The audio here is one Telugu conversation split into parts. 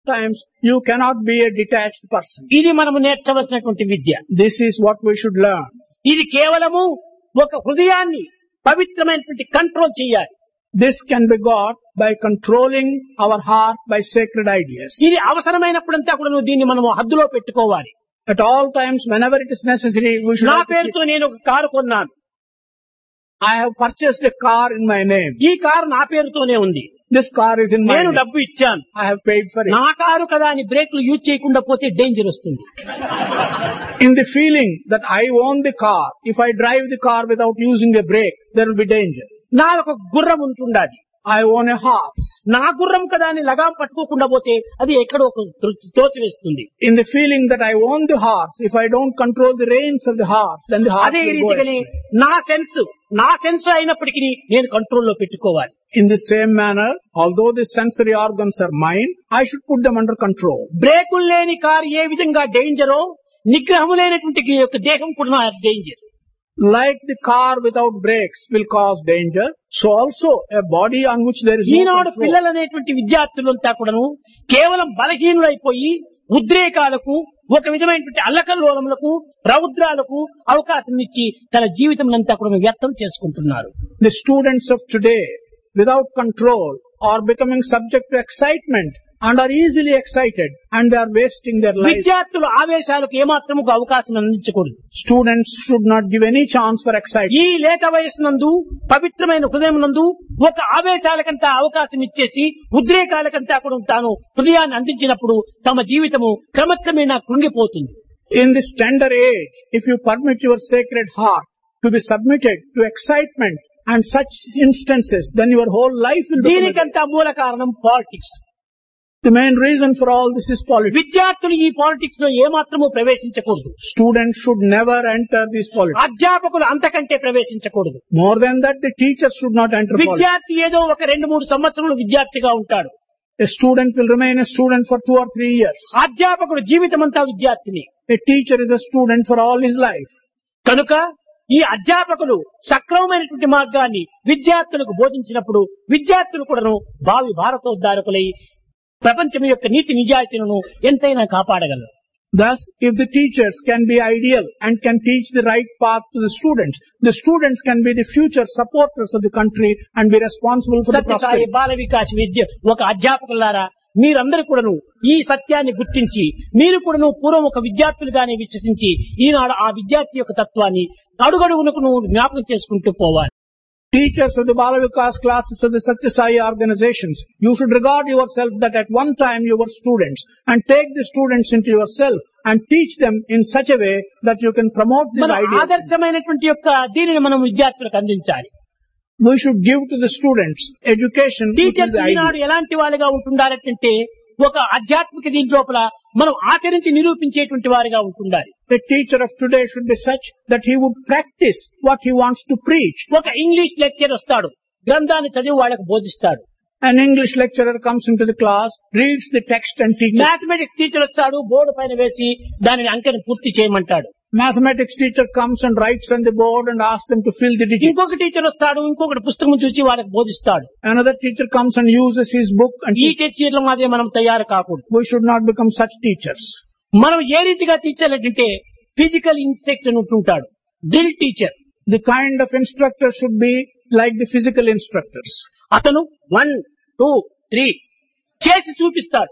times you cannot be a detached person. ఇది మనము నేర్చవలసినటువంటి విద్య This is what we should learn. ఇది కేవలము ఒక హృదయాన్ని పవిత్రమైనటువంటి కంట్రోల్ చేయాలి This can be got by controlling our heart by sacred ideas. ఇది అవసరమైనప్పుడంతా కూడా నువ్వు దీన్ని మనము హద్దులో పెట్టుకోవాలి At all times, whenever it is necessary, we should నా have to keep- పేరుతో నేను ఒక కారు కొన్నాను I have purchased a car in my name. ఈ కారు నా పేరుతోనే ఉంది This car is in my నేను name. డబ్బు ఇచ్చాను I have paid for it. నా కారు కదా అని బ్రేక్లు యూజ్ చేయకుండా పోతే డేంజర్ వస్తుంది In the feeling that I own the car, if I drive the car without using a brake, there will be danger. నా ఒక గుర్రం ఉంటుండాలి I own a horse. నా గుర్రం కదా అని లగాం పట్టుకోకుండా పోతే అది ఎక్కడో ఒక త్రోచి వేస్తుంది In the feeling that I own the horse, if I don't control the reins of the horse, then the horse అదే will go రీతిగానే astray. నా సెన్స్ నా సెన్స్ అయినప్పటికీ నేను కంట్రోల్లో పెట్టుకోవాలి In the same manner, although the sensory organs are mine, I should put them under control. బ్రేకులు లేని కారు ఏ విధంగా డేంజరో నిగ్రహము లేనటువంటి ఈ యొక్క దేహం కూడా danger Like the car without brakes will cause danger, so also a body on which there is no ఈనాడు control. పిల్లలు అనేటువంటి విద్యార్థులంతా కూడాను కేవలం బలహీనులైపోయి ఉద్రేకాలకు ఒక విధమైనటువంటి అల్లకల్లోలములకు రౌద్రాలకు అవకాశం ఇచ్చి తన జీవితం అంతా కూడా వ్యర్థం చేసుకుంటున్నారు The students of today, without control, are becoming subject to excitement and are easily excited and they are wasting their life. విద్యార్థులు ఆవేశాలకు ఏమాత్రము అవకాశం అందించకూడదు Students should not give any chance for excitement. ఈ లేత వయస్సునందు పవిత్రమైన హృదయం నందు ఒక ఆవేశాలకంతా అవకాశం ఇచ్చేసి ఉద్రేకాలకంతా కూడా తాను హృదయాన్ని అందించినప్పుడు తమ జీవితము క్రమక్రమేణా కృంగిపోతుంది In this tender age, if you permit your sacred heart to be submitted to excitement and such instances, then your whole life will become a- దీనికంతా మూల కారణం politics The main reason for all this is politics. విద్యార్థులు ఈ పాలిటిక్స్ లో ఏమాత్రము ప్రవేశించకూడదు Students should never enter this politics. అధ్యాపకులు అంతకంటే ప్రవేశించకూడదు More than that, the teachers should not enter politics. విద్యార్థి ఏదో ఒక రెండు మూడు సంవత్సరములు విద్యార్థిగా ఉంటాడు A student will remain a student for two or three years. అధ్యాపకుడు జీవితం అంతా విద్యార్థిని A teacher is a student for all his life. కనుక ఈ అధ్యాపకులు సక్రమమైనటువంటి మార్గాన్ని విద్యార్థులకు బోధించినప్పుడు విద్యార్థులు కూడాను భావి భారతోద్ధారకులై ప్రపంచం యొక్క నీతి నిజాయితీలను ఎంతైనా కాపాడగలరు Thus, if the teachers can be ideal and can teach the right path to the students, the students can be the future supporters of the country and be responsible for the Sathya Sai prosperity. బాల వికాస్ విద్య ఒక అధ్యాపకులారా మీరందరూ కూడాను ఈ సత్యాన్ని గుర్తించి మీరు కూడాను పూర్వం ఒక విద్యార్థులుగానే విశ్వసించి ఈనాడు ఆ విద్యార్థి యొక్క తత్వాన్ని అడుగడుగునకు నువ్వు జ్ఞాపకం చేసుకుంటూ పోవాలి Teachers of the Balavikas classes of the Satya Sai organizations, you should regard yourself that at one time you were students and take the students into yourself and teach them in such a way that you can promote this మన idea. ఆదర్శమైనటువంటి యొక్క దీనిని మనం విద్యార్థులకు అందించాలి We should give to the students education which is teachers the ఈనాడు ideal. ఎలాంటి వాళ్ళుగా ఉంటుండాలంటే ఒక ఆధ్యాత్మిక దీని లోపల మనం ఆచరించి నిరూపించేటువంటి వారిగా ఉంటుండాలి The teacher of today should be such that he would practice what he wants to preach. ఒక ఇంగ్లీష్ లెక్చర్ వస్తాడు గ్రంథాన్ని చదివి వాళ్ళకు బోధిస్తాడు An English lecturer comes into the class, reads the text and teaches. Mathematics teacher వచ్చాడు బోర్డు పైన వేసి దానిని అంకెని పూర్తి చేయమంటాడు Mathematics teacher comes and writes on the board and asks them to fill the digits. ఇంకొక టీచర్ వస్తాడు ఇంకొకటి పుస్తకం చూసి వాళ్ళకి బోధిస్తాడు Another teacher comes and uses his book and ఈ teaches. టీచర్ల మాదిరి మనం తయారు కాకూడదు We should not become such teachers. మనం ఏ రీతిగా తీర్చాలంటే ఫిజికల్ ఇన్స్ట్రక్టర్ ఉంటుంటాడు drill teacher The kind of instructor should be like the physical instructors. అతను వన్ టూ త్రీ చేసి చూపిస్తాడు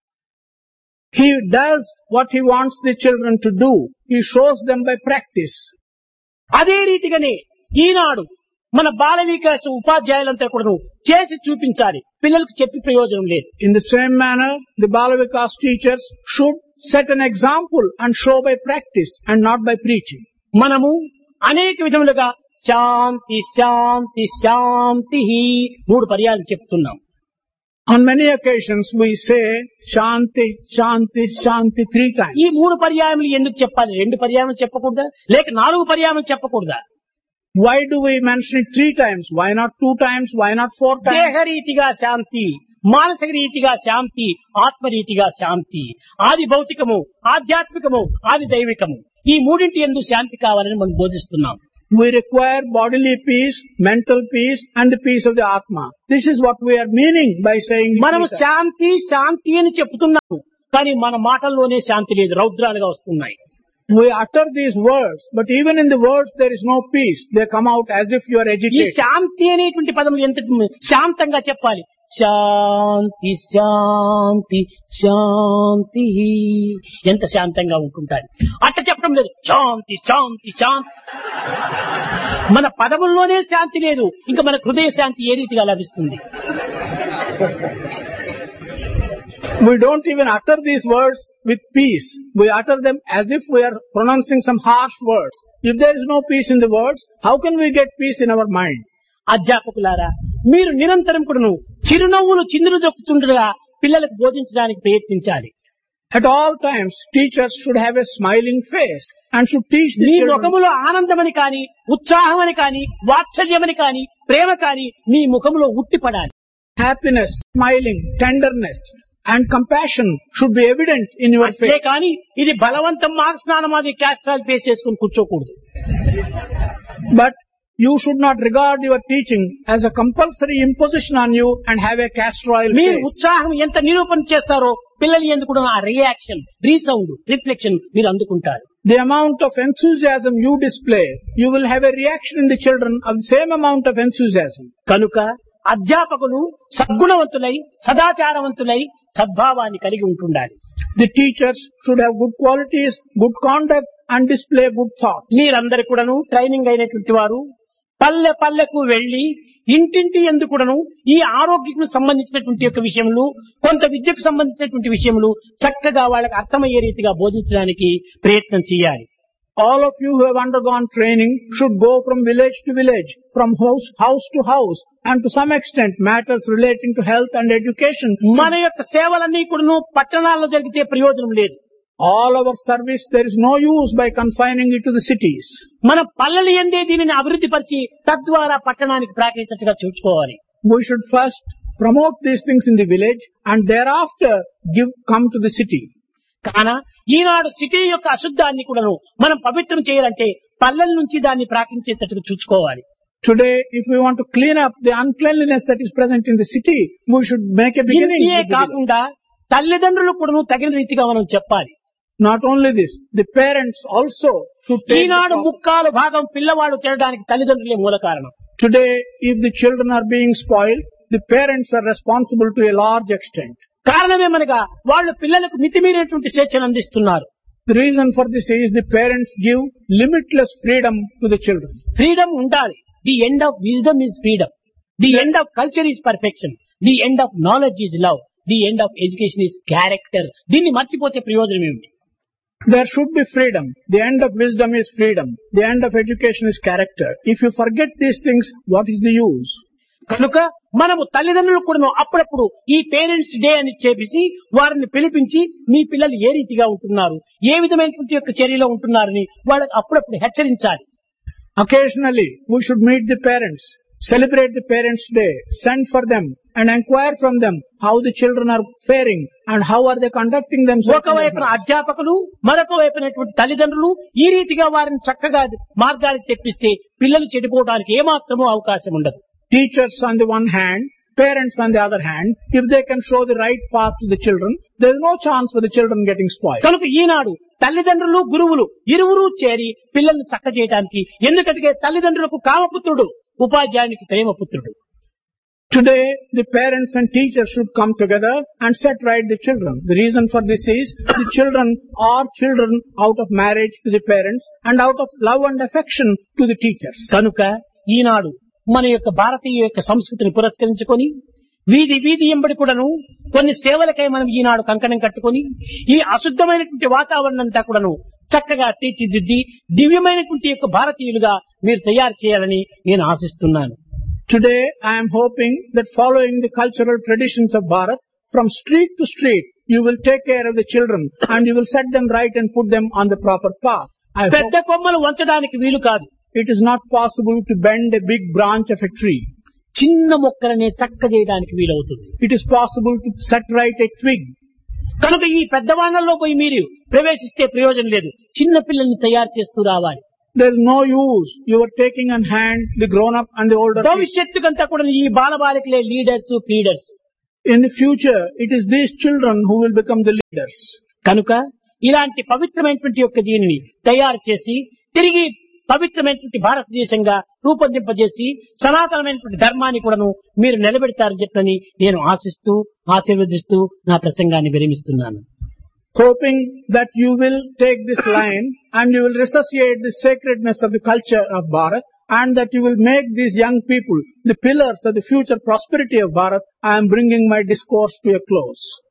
He does what he wants the children to do. He shows them by practice. అదే రీతిగానే ఈనాడు మన బాల వికాస ఉపాధ్యాయులంతా కూడా చేసి చూపించాలి పిల్లలకు చెప్పి ప్రయోజనం లేదు In the same manner, the Balavikas teachers should set an example and show by practice and not by preaching. మనము అనేక విధములుగా శాంతి శాంతి శాంతి మూడు పర్యాలు చెప్తున్నాం On many occasions we say Shanti, Shanti, Shanti three times. ఈ మూడు పర్యాయములు ఎందుకు చెప్పాలి రెండు పర్యాయములు చెప్పకూడదా లేక నాలుగు పర్యాయములు చెప్పకూడదా Why do we mention it three times? Why not two times? Why not four times? దేహరీతిగా శాంతి మానసిక రీతిగా శాంతి ఆత్మరీతిగా శాంతి ఆది భౌతికము ఆధ్యాత్మికము ఆది దైవికము ఈ మూడింటి ఎందు శాంతి కావాలని మనం బోధిస్తున్నాం We require bodily peace, mental peace, and the peace of the Atma. This is what we are meaning by saying మనము Gita. శాంతి శాంతి అని చెప్తున్నాము కానీ మన మాటల్లోనే శాంతి లేదు రౌద్రాలుగా వస్తున్నాయి We utter these words, but even in the words there is no peace. They come out as if you are ఈ agitated. శాంతి అనేటువంటి పదములు ఎంత శాంతంగా చెప్పాలి శాంతి శాంతి శాంతి ఎంత శాంతంగా ఉంటుంటారు అట్ట చెప్పడం లేదు శాంతి శాంతి శాంతి మన పదముల్లోనే శాంతి లేదు ఇంకా మన హృదయ శాంతి ఏ రీతిగా లభిస్తుంది We don't even utter these words with peace. We utter them as if we are pronouncing some harsh words. If there is no peace in the words, how can we get peace in our mind? అధ్యాపకులారా మీరు నిరంతరం కూడాను చిరునవ్వులు చిందులు దొక్కుతుండగా పిల్లలకు బోధించడానికి ప్రయత్నించాలి At all times, teachers should have a smiling face and should teach the నీ children. ముఖములో ఆనందమని కాని ఉత్సాహమని కాని వాత్సల్యమని కాని ప్రేమ కాని నీ ముఖములో ఉట్టిపడాలి Happiness, smiling, tenderness, and compassion should be evident in your అంతే face. కానీ ఇది బలవంతం మార్క్ స్నానం అది క్యాస్ట్రాల్ పేస్ చేసుకుని కూర్చోకూడదు But you should not regard your teaching as a compulsory imposition on you and have a castor oil మీరు face. ఉత్సాహం ఎంత నిరూపణ చేస్తారో పిల్లలు ఎందుకు కూడా ఆ రియాక్షన్ రీసౌండ్ రిఫ్లెక్షన్ మీరు అందుకుంటారు The amount of enthusiasm you display, you will have a reaction in the children of the same amount of enthusiasm. కనుక అధ్యాపకులు సద్గుణవంతులై సదాచారవంతులై సద్భావాన్ని కలిగి ఉంటుండాలి The teachers should have good qualities, good conduct, and display good thoughts. మీరందరు కూడాను ట్రైనింగ్ అయినటువంటి వారు పల్లె పల్లెకు వెళ్లి ఇంటింటి ఎందుకుడను ఈ ఆరోగ్యకు సంబంధించినటువంటి యొక్క విషయములు కొంత విద్యకు సంబంధించినటువంటి విషయములు చక్కగా వాళ్ళకి అర్థమయ్యే రీతిగా బోధించడానికి ప్రయత్నం చేయాలి All of you who have undergone training should go from village to village, from house, house to house, and to some extent matters relating to health and education. మన యొక్క సేవలన్నీ కూడాను పట్టణాల్లో జరిగితే ప్రయోజనం లేదు All our service, there is no use by confining it to the cities. మన పల్లెలు ఎందే దీనిని అభివృద్ధి పరిచి తద్వారా పట్టణానికి ప్రాకరించినట్టుగా చూసుకోవాలి We should first promote these things in the village and thereafter give, come to the city. కాన ఈనాడు సిటీ యొక్క అశుద్ధాన్ని కూడాను మనం పవిత్రం చేయాలంటే పల్లెల నుంచి దాన్ని ప్రాకించేటట్టుగా చూసుకోవాలి Today, if we want to clean up the uncleanliness that is present in the city, we should make a beginning. ఇంతే with the village. కాకుండా తల్లిదండ్రులు కూడాను తగిన రీతిగా మనం చెప్పాలి Not only this, the parents also should take. the Eenadu top- ముక్కాలు భాగం పిల్లవాళ్ళు చేయడానికి తల్లిదండ్రులే మూల కారణం Today, if the children are being spoiled, the parents are responsible to a large extent. కారణమేమనగా వాళ్ళు పిల్లలకు మితిమీరినటువంటి స్వేచ్ఛను అందిస్తున్నారు The reason for this is the parents give limitless freedom to the children. Freedom ఉండాలి the end of wisdom is freedom the end of culture is perfection the end of knowledge is love the end of education is character దీన్ని మర్చిపోతే ప్రయోజనం ఏమిటి There should be freedom. The end of wisdom is freedom. The end of education is character. If you forget these things, what is the use? కనుక మనము తల్లిదండ్రులు కూడా అప్పుడప్పుడు ఈ పేరెంట్స్ డే అని చెప్పేసి వారిని పిలిపించి మీ పిల్లలు ఏ రీతిగా ఉంటున్నారు ఏ విధమైనటువంటి యొక్క చర్యలో ఉంటున్నారని వాళ్ళకి అప్పుడప్పుడు హెచ్చరించాలి Occasionally, we should meet the parents, celebrate the parents' day, send for them and inquire from them how the children are faring and how are they conducting themselves. in their ఒకవైపున life. అధ్యాపకులు మరొక వైపునటువంటి తల్లిదండ్రులు ఈ రీతిగా వారిని చక్కగా మార్గానికి తెప్పిస్తే పిల్లలు చెడిపోవడానికి ఏమాత్రమూ అవకాశం ఉండదు Teachers on the one hand, parents on the other hand, if they can show the right path to the children, there is no chance for the children getting spoiled. కనుక ఈనాడు తల్లిదండ్రులు గురువులు ఇరువురు చేరి పిల్లల్ని చక్క చేయడానికి ఎందుకంటే తల్లిదండ్రులకు కామపుత్రుడు ఉపాధ్యాయునికి ప్రేమపుత్రుడు Today, the parents and teachers should come together and set right the children. The reason for this is the children are children out of marriage to the parents and out of love and affection to the teachers. కనుక ఈనాడు మన యొక్క భారతీయ యొక్క సంస్కృతిని పురస్కరించుకొని వీధి వీధి ఎంబడి కూడాను కొన్ని సేవలకై మనం ఈనాడు కంకణం కట్టుకొని ఈ అశుద్ధమైనటువంటి వాతావరణం అంతా కూడాను చక్కగా తీర్చిదిద్ది దివ్యమైనటువంటి యొక్క భారతీయులుగా మీరు తయారు చేయాలని నేను ఆశిస్తున్నాను Today, I am hoping that following the cultural traditions of Bharat, from street to street, you will take care of the children and you will set them right and put them on the proper path. I hope పెద్ద కొమ్మలు వంచడానికి వీలు కాదు it is not possible to bend a big branch of a tree. చిన్న మొక్కలనే చక్క చేయడానికి వీలవుతుంది It is possible to set right a twig. కనుక ఈ పెద్దవాళ్ళలో పోయి మీరు ప్రవేశిస్తే ప్రయోజనం లేదు చిన్న పిల్లల్ని తయారు చేస్తూ రావాలి There is no use you are taking on hand the grown up and the older people. భవిష్యత్తుకంతా కూడా ఈ బాలబాలికలే leaders leaders In the future, it is these children who will become the leaders. కనుక ఇలాంటి పవిత్రమైనటువంటి యొక్క దీనిని తయారు చేసి తిరిగి పవిత్రమైనటువంటి భారతదేశంగా రూపొందింపజేసి సనాతనమైనటువంటి ధర్మాన్ని కూడాను మీరు నిలబెడతారని చెప్పని నేను ఆశిస్తూ ఆశీర్వదిస్తూ నా ప్రసంగాన్ని విరమిస్తున్నాను hoping that you will take this line and you will resuscitate the sacredness of the culture of Bharat and that you will make these young people the pillars of the future prosperity of Bharat, I am bringing my discourse to a close.